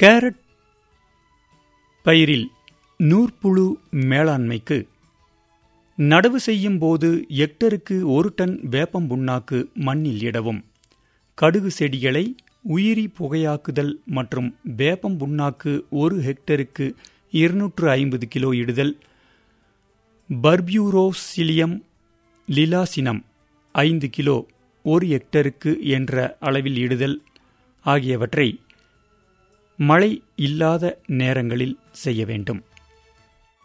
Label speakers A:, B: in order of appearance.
A: carrot பயிரில் நூற்புழு மேலாண்மைக்கு நடவு செய்யும் போது ஹெக்டருக்கு ஒரு டன் வேப்பம் புண்ணாக்கு மண்ணில் இடவும் கடுகு செடிகளை உயிரி புகையாக்குதல் மற்றும் வேப்பம் புண்ணாக்கு ஒரு ஹெக்டருக்கு இருநூற்று ஐம்பது கிலோ இடுதல் பர்பியூரோசிலியம் லிலாசினம் ஐந்து கிலோ ஒரு ஹெக்டருக்கு என்ற அளவில் இடுதல் ஆகியவற்றை மழை இல்லாத நேரங்களில் செய்ய வேண்டும்